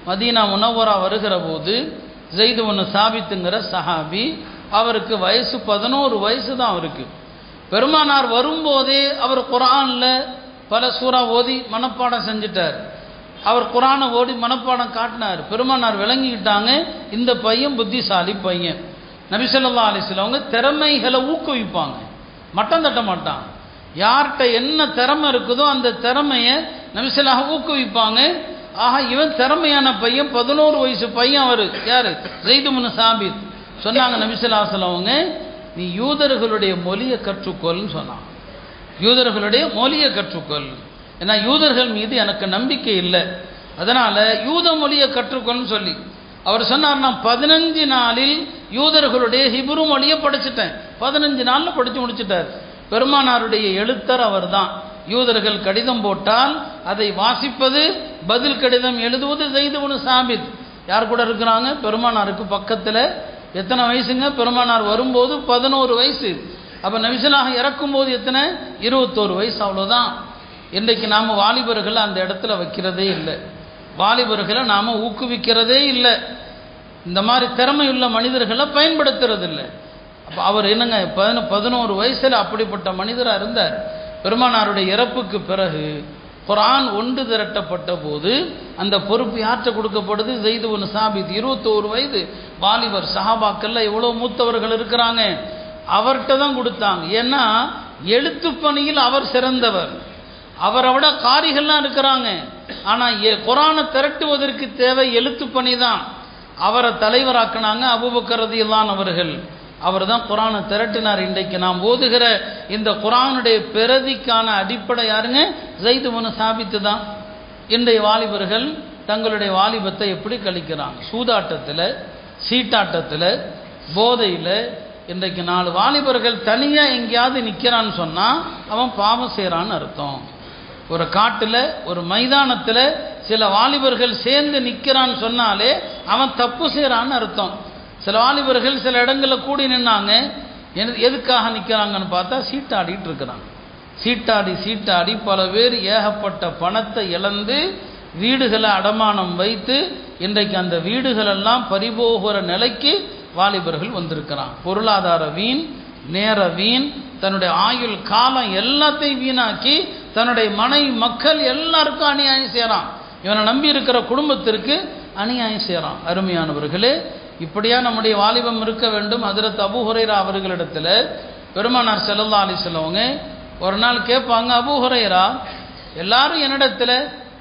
Medina முனவரா வருகிற போது ஜெய்து ஒன்று சாபித்துங்கிற சஹாபி அவருக்கு வயசு பதினோரு வயசு தான் அவருக்கு பெருமானார் வரும்போதே அவர் குரானில் பல சூறா ஓதி மனப்பாடம் செஞ்சிட்டார் அவர் குரானை ஓடி மனப்பாடம் காட்டினார் பெருமானார் விளங்கிக்கிட்டாங்க இந்த பையன் புத்திசாலி பையன் நபிசல்லா அலிஸ்லவங்க திறமைகளை ஊக்குவிப்பாங்க மட்டம் தட்ட மாட்டான் யார்கிட்ட என்ன திறமை இருக்குதோ அந்த திறமையை நபிசல்லாக ஊக்குவிப்பாங்க ஆஹா இவன் திறமையான பையன் பதினோரு வயசு பையன் அவர் யார் ஜெய்துமுன் சாபித் சொன்னாங்க நபிசல்லாசலவங்க நீ யூதர்களுடைய மொழியை கற்றுக்கொள்னு சொன்னான் யூதர்களுடைய மொழியை கற்றுக்கொள் ஏன்னா யூதர்கள் மீது எனக்கு நம்பிக்கை இல்லை அதனால யூத மொழியை கற்றுக்கொள்னு சொல்லி அவர் சொன்னார் நான் பதினஞ்சு நாளில் யூதர்களுடைய ஹிப்ரு மொழியை படிச்சுட்டேன் பதினஞ்சு நாளில் படித்து முடிச்சிட்டார் பெருமானாருடைய எழுத்தர் அவர் தான் யூதர்கள் கடிதம் போட்டால் அதை வாசிப்பது பதில் கடிதம் எழுதுவது செய்து சாபித் யார் கூட இருக்கிறாங்க பெருமானாருக்கு பக்கத்தில் எத்தனை வயசுங்க பெருமானார் வரும்போது பதினோரு வயசு அப்போ நபிசலாக இறக்கும்போது எத்தனை இருபத்தோரு வயசு அவ்வளோதான் இன்றைக்கு நாம் வாலிபர்களை அந்த இடத்துல வைக்கிறதே இல்லை வாலிபர்களை நாம் ஊக்குவிக்கிறதே இல்லை இந்த மாதிரி திறமையுள்ள மனிதர்களை பயன்படுத்துறது இல்லை அப்போ அவர் என்னங்க பதின பதினோரு வயசில் அப்படிப்பட்ட மனிதராக இருந்தார் பெருமானாருடைய இறப்புக்கு பிறகு குரான் ஒன்று திரட்டப்பட்ட போது அந்த பொறுப்பு யாற்ற கொடுக்கப்படுது ஜெய்து ஒன்று சாபித் இருபத்தோரு வயது வாலிபர் சஹாபாக்கள்ல எவ்வளோ மூத்தவர்கள் இருக்கிறாங்க அவர்கிட்ட தான் கொடுத்தாங்க ஏன்னா எழுத்து பணியில் அவர் சிறந்தவர் அவரை விட காரிகள்லாம் இருக்கிறாங்க ஆனால் குரானை திரட்டுவதற்கு தேவை எழுத்து பணி தான் அவரை தலைவராக்கினாங்க அபுபக்கரதியில்லான் அவர்கள் அவர் தான் குரானை திரட்டினார் இன்றைக்கு நாம் ஓதுகிற இந்த குரானுடைய பிரதிக்கான அடிப்படை யாருங்க ஜெய்து முனு சாபித்து தான் இன்றைய வாலிபர்கள் தங்களுடைய வாலிபத்தை எப்படி கழிக்கிறாங்க சூதாட்டத்தில் சீட்டாட்டத்தில் போதையில் இன்றைக்கு நாலு வாலிபர்கள் தனியாக எங்கேயாவது நிற்கிறான்னு சொன்னால் அவன் பாவம் செய்கிறான்னு அர்த்தம் ஒரு காட்டில் ஒரு மைதானத்தில் சில வாலிபர்கள் சேர்ந்து நிற்கிறான்னு சொன்னாலே அவன் தப்பு செய்கிறான்னு அர்த்தம் சில வாலிபர்கள் சில இடங்களில் கூடி நின்னாங்க எதுக்காக நிற்கிறாங்கன்னு பார்த்தா சீட்டாடிட்டு இருக்கிறாங்க சீட்டாடி சீட்டாடி பல பேர் ஏகப்பட்ட பணத்தை இழந்து வீடுகளை அடமானம் வைத்து இன்றைக்கு அந்த வீடுகளெல்லாம் பறிபோகிற நிலைக்கு வாலிபர்கள் வந்திருக்கிறான் பொருளாதார வீண் நேர வீண் தன்னுடைய ஆயுள் காலம் எல்லாத்தையும் வீணாக்கி தன்னுடைய மனை மக்கள் எல்லாருக்கும் அநியாயம் செய்கிறான் இவனை நம்பி இருக்கிற குடும்பத்திற்கு அநியாயம் செய்கிறான் அருமையானவர்களே இப்படியா நம்முடைய வாலிபம் இருக்க வேண்டும் அதிரத் அபு ஹுரைரா அவர்களிடத்தில் பெருமானார் செல்லல்லா அலி செல்லவங்க ஒரு நாள் கேட்பாங்க அபு ஹுரைரா எல்லாரும் என்னிடத்தில்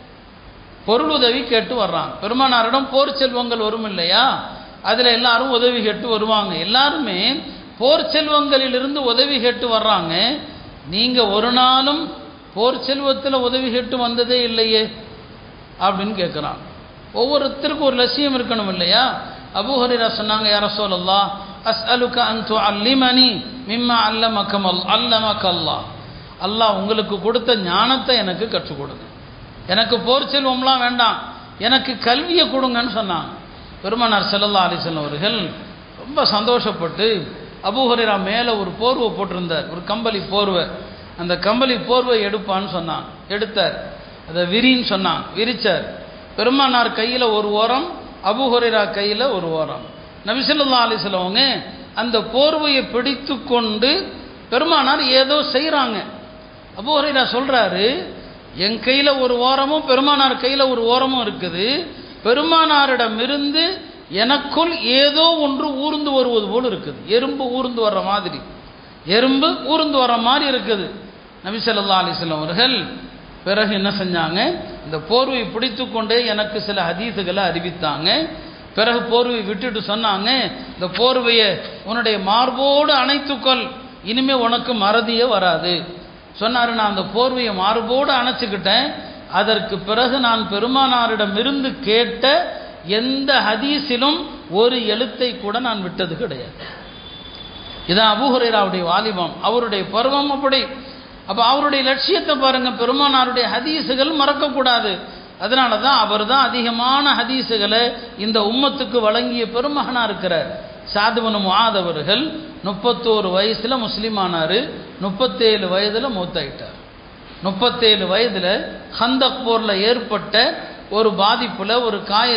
பொருள் உதவி கேட்டு வர்றாங்க பெருமானாரிடம் போர் செல்வங்கள் வரும் இல்லையா அதில் எல்லாரும் உதவி கேட்டு வருவாங்க எல்லாருமே போர் செல்வங்களிலிருந்து உதவி கேட்டு வர்றாங்க நீங்கள் ஒரு நாளும் போர் செல்வத்தில் உதவி கேட்டு வந்ததே இல்லையே அப்படின்னு கேட்குறான் ஒவ்வொருத்தருக்கும் ஒரு லட்சியம் இருக்கணும் இல்லையா அபுஹரிரா சொன்னாங்க யார சொல்லல்லா அஸ் அலுக்க அந்து அல்லிமணி மிம்மா அல்லமக்கம் அல் அல்லமக் அல்லா அல்லாஹ் உங்களுக்கு கொடுத்த ஞானத்தை எனக்கு கற்றுக் கொடுங்க எனக்கு போர் செல்வம்லாம் வேண்டாம் எனக்கு கல்வியை கொடுங்கன்னு சொன்னாங்க பெருமனார் செல்லல்லா அலிசல்லம் அவர்கள் ரொம்ப சந்தோஷப்பட்டு அபுஹரிரா மேலே ஒரு போர்வை போட்டிருந்தார் ஒரு கம்பளி போர்வை அந்த கம்பளி போர்வை எடுப்பான்னு சொன்னான் எடுத்தார் அதை விரின்னு சொன்னான் விரிச்சார் பெருமானார் கையில் ஒரு ஓரம் அபுஹுரைரா கையில் ஒரு ஓரம் நபிசல்லா அலிஸ்லவங்க அந்த போர்வையை பிடித்து கொண்டு பெருமானார் ஏதோ செய்கிறாங்க அபுஹுரைரா சொல்கிறாரு என் கையில் ஒரு ஓரமும் பெருமானார் கையில் ஒரு ஓரமும் இருக்குது பெருமானாரிடமிருந்து எனக்குள் ஏதோ ஒன்று ஊர்ந்து வருவது போல் இருக்குது எறும்பு ஊர்ந்து வர்ற மாதிரி எறும்பு ஊர்ந்து வர்ற மாதிரி இருக்குது நபிசல்லா அலிஸ்லாம் அவர்கள் பிறகு என்ன செஞ்சாங்க இந்த போர்வை பிடித்து கொண்டே எனக்கு சில ஹதீஸுகளை அறிவித்தாங்க பிறகு போர்வை விட்டுட்டு சொன்னாங்க இந்த போர்வையை உன்னுடைய மார்போடு அணைத்துக்கொள் இனிமே உனக்கு மறதியே வராது சொன்னார் நான் அந்த போர்வையை மார்போடு அணைச்சிக்கிட்டேன் அதற்கு பிறகு நான் பெருமானாரிடமிருந்து கேட்ட எந்த ஹதீஸிலும் ஒரு எழுத்தை கூட நான் விட்டது கிடையாது இதான் அபுஹுரேராவுடைய வாலிபம் அவருடைய பருவம் அப்படி அப்போ அவருடைய லட்சியத்தை பாருங்க பெருமானாருடைய ஹதீஸுகள் மறக்கக்கூடாது அதனால தான் அவர் தான் அதிகமான ஹதீஸுகளை இந்த உம்மத்துக்கு வழங்கிய பெருமகனாக இருக்கிறார் சாதுவனு முஆதவர்கள் முப்பத்தோரு வயசில் முஸ்லீம் ஆனார் முப்பத்தேழு வயதில் மூத்தாயிட்டார் முப்பத்தேழு வயதில் ஹந்தக் போரில் ஏற்பட்ட ஒரு பாதிப்பில் ஒரு காய